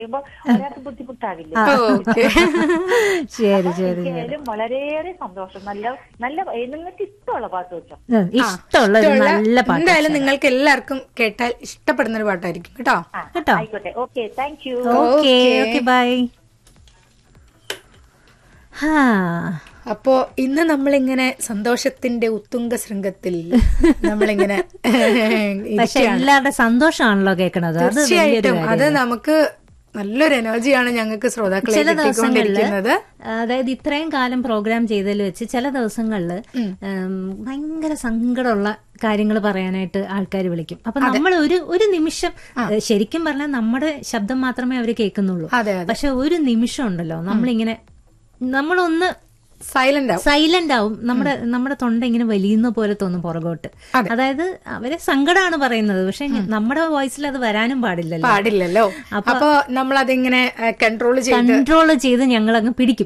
പറയുമ്പോ ഒരാൾക്ക് ബുദ്ധിമുട്ടാവില്ല ഓക്കെ ശരി ശരി എനിക്കായാലും വളരെയേറെ സന്തോഷം നല്ല നല്ല നിങ്ങൾക്ക് ഇഷ്ടമുള്ള പാട്ട് വെച്ചോ ഉം, ഇഷ്ടമുള്ള ഒരു നല്ല പാട്ട് എന്തായാലും നിങ്ങൾക്ക് എല്ലാവർക്കും കേട്ടാൽ ഇഷ്ടപ്പെടുന്ന ഒരു പാട്ടായിരിക്കും കേട്ടോ ആ, കേട്ടോ. ആയിക്കോട്ടെ okay thank you okay okay bye ഹാ അപ്പോ ഇന്ന് നമ്മളിങ്ങനെ സന്തോഷത്തിന്റെ ഉത്തുംഗ ശൃംഗത്തിൽ നമ്മളിങ്ങനെ പക്ഷെ എല്ലാവരുടെ സന്തോഷമാണല്ലോ കേൾക്കണത് അത് വലിയൊരു തീർച്ചയായിട്ടും കാര്യം അത് നമുക്ക് നല്ലൊരു എനർജിയാണ് ഞങ്ങൾക്ക് ശ്രോതാക്കളെ ചില ദിവസങ്ങളില് കിട്ടിക്കൊണ്ടിരിക്കുന്നത് അതായത് ഇത്രയും കാലം പ്രോഗ്രാം ചെയ്തതിൽ വെച്ച് ചില ദിവസങ്ങളിൽ ഭയങ്കര സങ്കടമുള്ള കാര്യങ്ങൾ പറയാനായിട്ട് ആൾക്കാർ വിളിക്കും അപ്പൊ നമ്മൾ ഒരു ഒരു നിമിഷം ഏഹ്, ശരിക്കും പറഞ്ഞാൽ നമ്മുടെ ശബ്ദം മാത്രമേ അവർ കേൾക്കുന്നുള്ളൂ അതെ അതെ പക്ഷെ ഒരു നിമിഷം ഉണ്ടല്ലോ നമ്മളിങ്ങനെ നമ്മളൊന്ന് സൈലന്റ് ആവും സൈലന്റ് ആവും നമ്മുടെ നമ്മുടെ തൊണ്ട ഇങ്ങനെ വലിയുന്ന പോലെ തോന്നും പുറകോട്ട് അതെ. അതായത് അവരെ സങ്കടമാണ് പറയുന്നത് പക്ഷെ നമ്മുടെ വോയിസിൽ അത് വരാനും പാടില്ലല്ലോ പാടില്ലല്ലോ അപ്പൊ നമ്മൾ അതിങ്ങനെ കൺട്രോൾ ചെയ്ത് കൺട്രോൾ ചെയ്ത് ഞങ്ങൾ അങ്ങ് പിടിക്കും